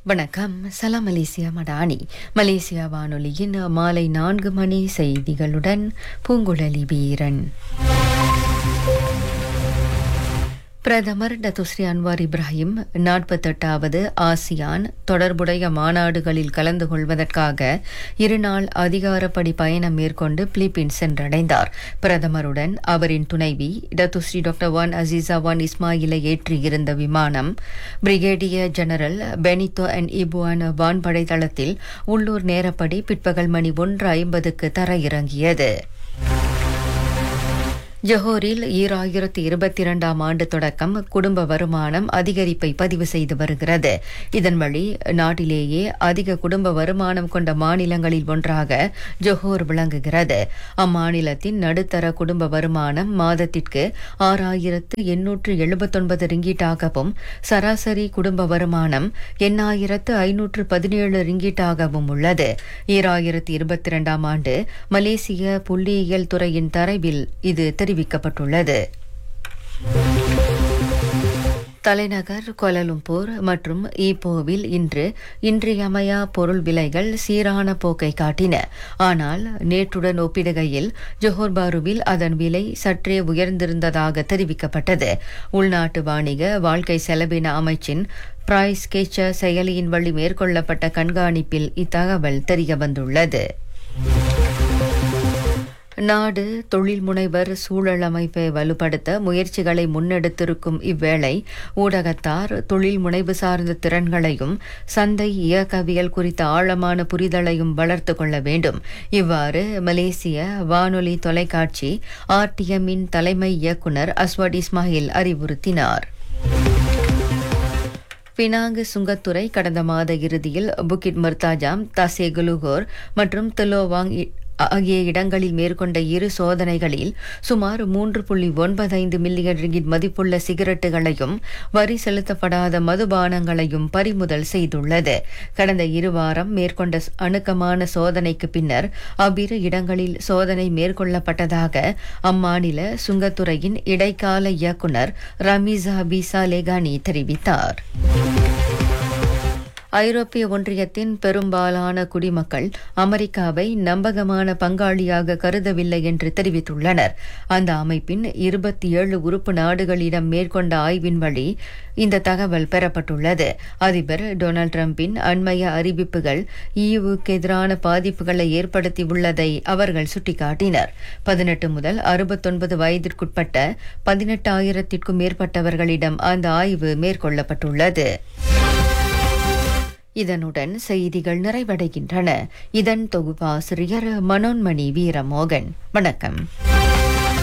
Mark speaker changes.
Speaker 1: வணக்கம் சலாம் Malaysia Madani Malaysia வானொலியின் மாலை நான்கு மணி செய்திகளுடன் பூங்குழலி வீரன் பிரதமர் டத்துஸ்ரீ அன்வார் இப்ராஹிம் நாற்பத்தெட்டாவது ஆசியான் தொடர்புடைய மாநாடுகளில் கலந்து கொள்வதற்காக இருநாள் அதிகாரப்படி பயணம் மேற்கொண்டு பிலிப்பீன்ஸ் சென்றடைந்தார் பிரதமருடன் அவரின் துணைவி Datuk Seri doctor Wan Azizah Wan இஸ்மாயிலை ஏற்றியிருந்த விமானம் brigadier general Benito and Ebuen வான்படை தளத்தில் உள்ளூர் நேரப்படி பிற்பகல் மணி ஒன்று ஐம்பதுக்கு தரையிறங்கியது ஜொஹோரில் ஈராயிரத்தி இருபத்தி இரண்டாம் ஆண்டு தொடக்கம் குடும்ப வருமானம் அதிகரிப்பை பதிவு செய்து வருகிறது இதன் வழி நாட்டிலேயே அதிக குடும்ப வருமானம் கொண்ட மாநிலங்களில் ஒன்றாக ஜொஹோர் விளங்குகிறது அம்மாநிலத்தின் நடுத்தர குடும்ப வருமானம் மாதத்திற்கு ஆறாயிரத்து எண்ணூற்று எழுபத்தொன்பது ரிங்கீட்டாகவும் சராசரி குடும்ப வருமானம் எண்ணாயிரத்து ஐநூற்று பதினேழு ரிங்கீட்டாகவும் உள்ளது ஈராயிரத்தி இருபத்தி இரண்டாம் ஆண்டு மலேசிய புள்ளியியல் துறையின் தரவில் இது தெரிவிக்கப்பட்டுள்ளது தலைநகர் கோலலும்பூர் மற்றும் ஈப்போவில் இன்று இன்றியமையா பொருள் விலைகள் சீரான போக்கை காட்டின ஆனால் நேற்றுடன் ஒப்பிடுகையில் ஜொஹோர் பாருவில் அதன் விலை சற்றே உயர்ந்திருந்ததாக தெரிவிக்கப்பட்டது உள்நாட்டு வாணிக வாழ்க்கை செலவின அமைச்சின் பிரைஸ் கேச்சர் செயலியின் வழி மேற்கொள்ளப்பட்ட கண்காணிப்பில் இத்தகவல் தெரியவந்துள்ளது நாடு தொழில் முனைவர் சூழல் அமைப்பை வலுப்படுத்த முயற்சிகளை முன்னெடுத்திருக்கும் இவ்வேளை ஊடகத்தார் தொழில் முனைவு சார்ந்த திறன்களையும் சந்தை இயக்கவியல் குறித்த ஆழமான புரிதலையும் வளர்த்து கொள்ள வேண்டும் இவ்வாறு மலேசிய வானொலி தொலைக்காட்சி ஆர்டிஎம்மின் தலைமை இயக்குநர் அஸ்வட் இஸ்மாயில் அறிவுறுத்தினார் பினாங்கு சுங்கத்துறை கடந்த மாத இறுதியில் புக்கிட் மர்தாஜாம் தசேகுலுகோர் மற்றும் திலோவாங் ஆகிய இடங்களில் மேற்கொண்ட இரு சோதனைகளில் சுமார் மூன்று புள்ளி ஒன்பதைந்து மில்லியன் ரிங்கிட் மதிப்புள்ள சிகரெட்டுகளையும் வரி செலுத்தப்படாத மதுபானங்களையும் பறிமுதல் செய்துள்ளது கடந்த இரு வாரம் மேற்கொண்ட அணுக்கமான சோதனைக்கு பின்னர் அவ்விரு இடங்களில் சோதனை மேற்கொள்ளப்பட்டதாக அம்மாநில சுங்கத்துறையின் இடைக்கால இயக்குநர் ரமீசா பிசா லேகானி தெரிவித்தார் ஐரோப்பிய ஒன்றியத்தின் பெரும்பாலான குடிமக்கள் அமெரிக்காவை நம்பகமான பங்காளியாக கருதவில்லை என்று தெரிவித்துள்ளனர் அந்த அமைப்பின் இருபத்தி ஏழு உறுப்பு நாடுகளிடம் மேற்கொண்ட ஆய்வின் வழி இந்த தகவல் பெறப்பட்டுள்ளது அதிபர் டொனால்டு டிரம்பின் அண்மைய அறிவிப்புகள் ஈவுக்கு எதிரான பாதிப்புகளை ஏற்படுத்தியுள்ளதை அவர்கள் சுட்டிக்காட்டினர் பதினெட்டு முதல் அறுபத்தொன்பது வயதிற்குட்பட்ட பதினெட்டாயிரத்திற்கும் மேற்பட்டவர்களிடம் அந்த ஆய்வு மேற்கொள்ளப்பட்டுள்ளது இதனுடன் செய்திகள் நிறைவடைகின்றன இதன் தொகுப்பாசிரியர் மனோன்மணி வீரமோகன் வணக்கம்